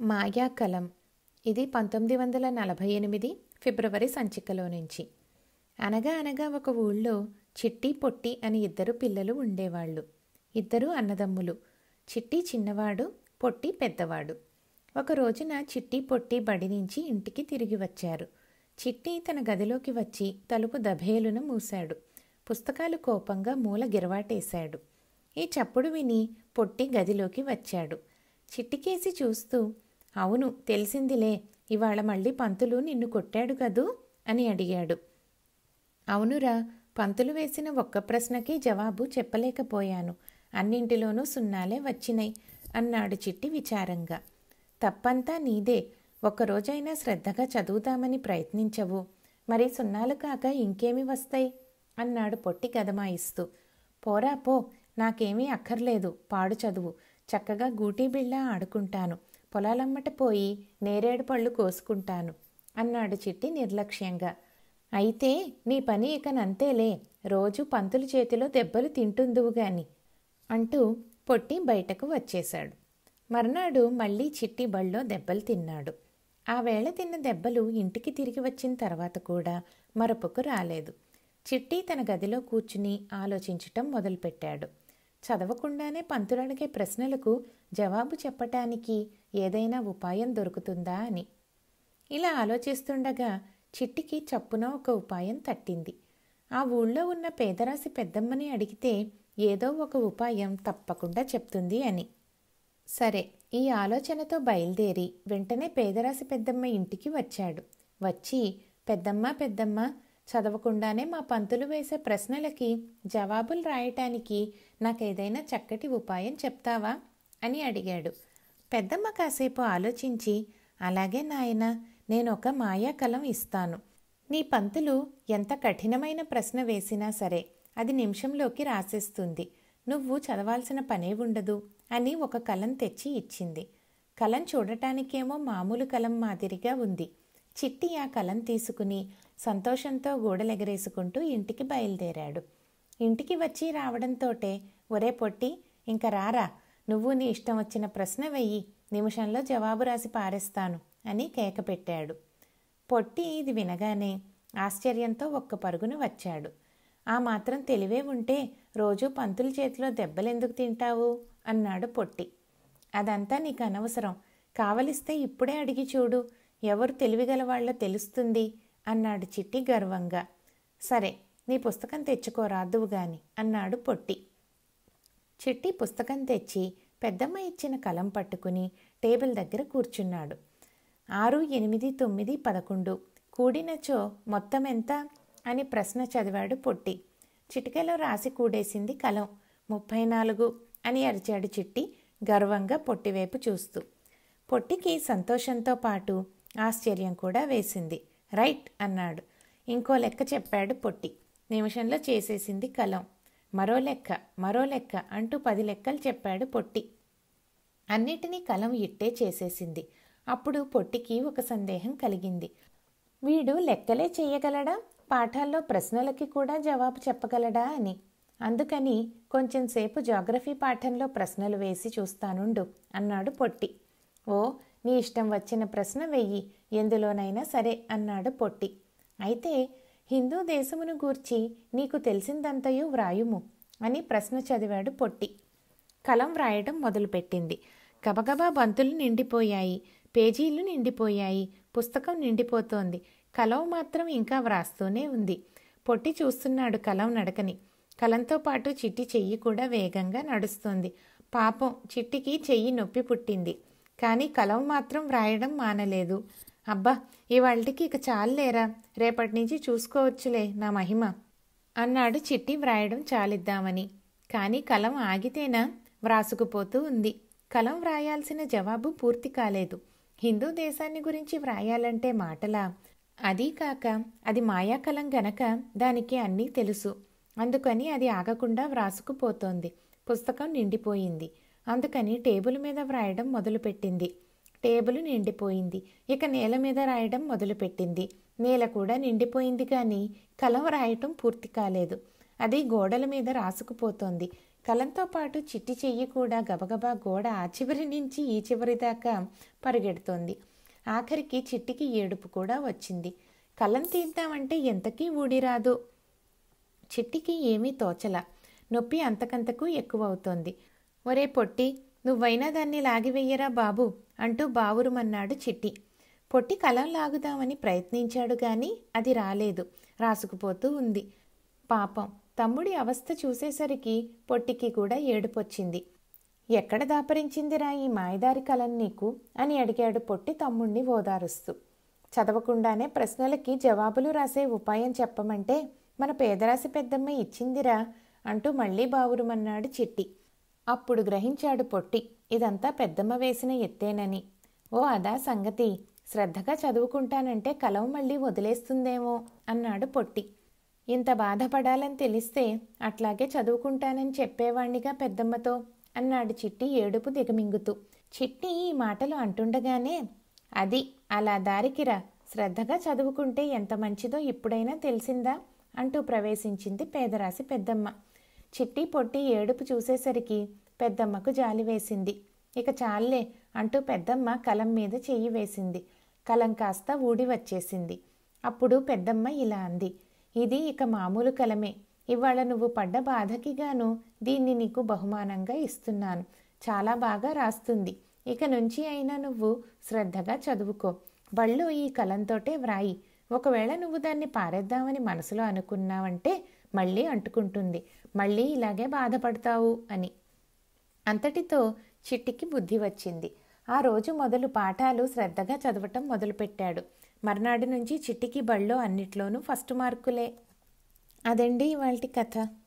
మాయాకలం ఇది పంతొమ్మిది వందల నలభై ఎనిమిది ఫిబ్రవరి సంచికలో నుంచి అనగా అనగా ఒక ఊళ్ళో చిట్టి పొట్టి అని ఇద్దరు పిల్లలు ఉండేవాళ్ళు ఇద్దరు అన్నదమ్ములు చిట్టి చిన్నవాడు పొట్టి పెద్దవాడు ఒక రోజున చిట్టి పొట్టి బడి నుంచి ఇంటికి తిరిగి వచ్చారు చిట్టి తన గదిలోకి వచ్చి తలుపు దభేలున మూశాడు పుస్తకాలు కోపంగా మూల గిరవాటేశాడు ఈ చప్పుడు విని పొట్టి గదిలోకి వచ్చాడు చిట్టికేసి చూస్తూ అవును తెలిసిందిలే ఇవాళ మళ్ళీ పంతులు నిన్ను కొట్టాడు కదూ అని అడిగాడు అవునురా పంతులు వేసిన ఒక్క ప్రశ్నకి జవాబు చెప్పలేకపోయాను అన్నింటిలోనూ సున్నాలే వచ్చినాయి అన్నాడు చిట్టి విచారంగా తప్పంతా నీదే ఒక్కరోజైనా శ్రద్ధగా చదువుదామని ప్రయత్నించవు మరి సున్నాలు కాక ఇంకేమి వస్తాయి అన్నాడు పొట్టి గదమాయిస్తూ పోరా పో నాకేమీ అక్కర్లేదు పాడు చదువు చక్కగా గూటీ బిళ్ళ ఆడుకుంటాను పొలాలమ్మట పోయి నేరేడు పళ్ళు కోసుకుంటాను అన్నాడు చిట్టి నిర్లక్ష్యంగా అయితే నీ పని ఇకనంతేలే రోజు పంతుల చేతిలో దెబ్బలు తింటుందువు గాని అంటూ పొట్టి బయటకు వచ్చేశాడు మర్నాడు మళ్ళీ చిట్టి బళ్ళో దెబ్బలు తిన్నాడు ఆ వేళ తిన్న దెబ్బలు ఇంటికి తిరిగి వచ్చిన తర్వాత కూడా మరపుకు రాలేదు చిట్టి తన గదిలో కూర్చుని ఆలోచించటం మొదలుపెట్టాడు చదవకుండానే పంతులు అడిగే ప్రశ్నలకు జవాబు చెప్పటానికి ఏదైనా ఉపాయం దొరుకుతుందా అని ఇలా ఆలోచిస్తుండగా చిట్టికి చప్పున ఒక ఉపాయం తట్టింది ఆ ఊళ్ళో ఉన్న పేదరాశి పెద్దమ్మని అడిగితే ఏదో ఒక ఉపాయం తప్పకుండా చెప్తుంది అని సరే ఈ ఆలోచనతో బయలుదేరి వెంటనే పేదరాశి పెద్దమ్మ ఇంటికి వచ్చాడు వచ్చి పెద్దమ్మ పెద్దమ్మ చదవకుండానే మా పంతులు వేసే ప్రశ్నలకి జవాబులు రాయటానికి నాకేదైనా చక్కటి ఉపాయం చెప్తావా అని అడిగాడు పెద్దమ్మ కాసేపు ఆలోచించి అలాగే నాయన నేను ఒక మాయాకలం ఇస్తాను నీ పంతులు ఎంత కఠినమైన ప్రశ్న వేసినా సరే అది నిమిషంలోకి రాసేస్తుంది నువ్వు చదవాల్సిన పనే ఉండదు అని ఒక కలం తెచ్చి ఇచ్చింది కలం చూడటానికేమో మామూలు కలం మాదిరిగా ఉంది చిట్టి ఆ కలం తీసుకుని సంతోషంతో గూడలెగరేసుకుంటూ ఇంటికి బయలుదేరాడు ఇంటికి వచ్చి రావడంతోటే ఒరే పొట్టి ఇంక రారా నువ్వు నీ ఇష్టం వచ్చిన ప్రశ్న వెయ్యి నిమిషంలో జవాబు రాసి పారేస్తాను అని కేక పెట్టాడు పొట్టి ఇది వినగానే ఆశ్చర్యంతో ఒక్క పరుగున వచ్చాడు ఆ మాత్రం తెలివే ఉంటే రోజు పంతుల చేతిలో దెబ్బలెందుకు తింటావు అన్నాడు పొట్టి అదంతా నీకు అనవసరం కావలిస్తే ఇప్పుడే అడిగి చూడు ఎవరు తెలివిగల వాళ్ళో తెలుస్తుంది అన్నాడు చిట్టి గర్వంగా సరే నీ పుస్తకం తెచ్చుకోరాదువు గాని అన్నాడు పొట్టి చిట్టి పుస్తకం తెచ్చి పెద్దమ్మ ఇచ్చిన కలం పట్టుకుని టేబుల్ దగ్గర కూర్చున్నాడు ఆరు ఎనిమిది తొమ్మిది పదకొండు కూడినచో మొత్తం ఎంత అని ప్రశ్న చదివాడు పొట్టి చిటికెలో రాసి కూడేసింది కలం ముప్పై నాలుగు అని అరిచాడు చిట్టి గర్వంగా పొట్టివైపు చూస్తూ పొట్టికి సంతోషంతో పాటు ఆశ్చర్యం కూడా వేసింది రైట్ అన్నాడు ఇంకో లెక్క చెప్పాడు పొట్టి నిమిషంలో చేసేసింది కలం మరో లెక్క మరో లెక్క అంటూ పది లెక్కలు చెప్పాడు పొట్టి అన్నిటినీ కలం ఇట్టే చేసేసింది అప్పుడు పొట్టికి ఒక సందేహం కలిగింది వీడు లెక్కలే చేయగలడా పాఠాల్లో ప్రశ్నలకి కూడా జవాబు చెప్పగలడా అని అందుకని కొంచెం సేపు జాగ్రఫీ పాఠంలో ప్రశ్నలు వేసి చూస్తానుండు అన్నాడు పొట్టి ఓ నీ ఇష్టం వచ్చిన ప్రశ్న వెయ్యి ఎందులోనైనా సరే అన్నాడు పొట్టి అయితే హిందూ దేశమును గూర్చి నీకు తెలిసిందంతయు వ్రాయుము అని ప్రశ్న చదివాడు పొట్టి కలం వ్రాయడం మొదలుపెట్టింది గబగబా బంతులు నిండిపోయాయి పేజీలు నిండిపోయాయి పుస్తకం నిండిపోతోంది కలం మాత్రం ఇంకా వ్రాస్తూనే ఉంది పొట్టి చూస్తున్నాడు కలం నడకని కలంతో పాటు చిట్టి చెయ్యి కూడా వేగంగా నడుస్తుంది పాపం చిట్టికి చెయ్యి నొప్పి పుట్టింది కానీ కలం మాత్రం వ్రాయడం మానలేదు అబ్బా ఇవాళకి ఇక చాలేరా రేపటి నుంచి చూసుకోవచ్చులే నా మహిమ అన్నాడు చిట్టి వ్రాయడం చాలిద్దామని కానీ కలం ఆగితేనా వ్రాసుకుపోతూ ఉంది కలం వ్రాయాల్సిన జవాబు పూర్తి కాలేదు హిందూ దేశాన్ని గురించి వ్రాయాలంటే మాటలా అదీ కాక అది మాయాకలం గనక దానికి అన్నీ తెలుసు అందుకని అది ఆగకుండా వ్రాసుకుపోతోంది పుస్తకం నిండిపోయింది అందుకని టేబుల్ మీద వ్రాయడం మొదలుపెట్టింది టేబుల్ నిండిపోయింది ఇక నేల మీద రాయడం మొదలుపెట్టింది నేల కూడా నిండిపోయింది కానీ కలం రాయటం పూర్తి కాలేదు అది గోడల మీద రాసుకుపోతోంది కలంతో పాటు చిట్టి చెయ్యి కూడా గబగబా గోడ ఆ చివరి నుంచి ఈ చివరి దాకా పరిగెడుతోంది ఆఖరికి చిట్టికి ఏడుపు కూడా వచ్చింది కలం తీద్దామంటే ఎంతకీ ఊడిరాదు చిట్టికి ఏమీ తోచల నొప్పి అంతకంతకు ఎక్కువ అవుతోంది ఒరే పొట్టి నువ్వైనా దాన్ని లాగివెయ్యరా బాబు అంటూ బావురుమన్నాడు చిట్టి పొట్టి కలం లాగుదామని ప్రయత్నించాడు గాని అది రాలేదు రాసుకుపోతూ ఉంది పాపం తమ్ముడి అవస్థ చూసేసరికి పొట్టికి కూడా ఏడుపొచ్చింది ఎక్కడ దాపరించిందిరా ఈ మాయదారి కలం నీకు అని అడిగాడు పొట్టి తమ్ముణ్ణి ఓదారుస్తూ చదవకుండానే ప్రశ్నలకి జవాబులు రాసే ఉపాయం చెప్పమంటే మన పేదరాశి పెద్దమ్మ ఇచ్చిందిరా అంటూ మళ్ళీ బావురుమన్నాడు చిట్టి అప్పుడు గ్రహించాడు పొట్టి ఇదంతా పెద్దమ్మ వేసిన ఎత్తేనని ఓ అదా సంగతి శ్రద్ధగా చదువుకుంటానంటే కలం మళ్ళీ వదిలేస్తుందేమో అన్నాడు పొట్టి ఇంత బాధపడాలని తెలిస్తే అట్లాగే చదువుకుంటానని చెప్పేవాణ్ణిగా పెద్దమ్మతో అన్నాడు చిట్టి ఏడుపు దిగమింగుతూ చిట్టి ఈ మాటలు అంటుండగానే అది అలా దారికిరా శ్రద్ధగా చదువుకుంటే ఎంత మంచిదో ఇప్పుడైనా తెలిసిందా అంటూ ప్రవేశించింది పేదరాశి పెద్దమ్మ చిట్టి పొట్టి ఏడుపు చూసేసరికి పెద్దమ్మకు జాలి వేసింది ఇక చాలే అంటూ పెద్దమ్మ కలం మీద చెయ్యి వేసింది కలం కాస్త ఊడి వచ్చేసింది అప్పుడు పెద్దమ్మ ఇలా అంది ఇది ఇక మామూలు కలమే ఇవాళ నువ్వు పడ్డ బాధకి గాను దీన్ని నీకు బహుమానంగా ఇస్తున్నాను చాలా బాగా రాస్తుంది ఇక నుంచి అయినా నువ్వు శ్రద్ధగా చదువుకో బళ్ళు ఈ కలంతోటే వ్రాయి ఒకవేళ నువ్వు దాన్ని పారేద్దామని మనసులో అనుకున్నావంటే మళ్ళీ అంటుకుంటుంది మళ్ళీ ఇలాగే బాధపడతావు అని అంతటితో చిట్టికి బుద్ధి వచ్చింది ఆ రోజు మొదలు పాఠాలు శ్రద్ధగా చదవటం మొదలుపెట్టాడు మర్నాడు నుంచి చిట్టికి బళ్ళో అన్నిట్లోనూ ఫస్ట్ మార్కులే అదండి ఇవాళ కథ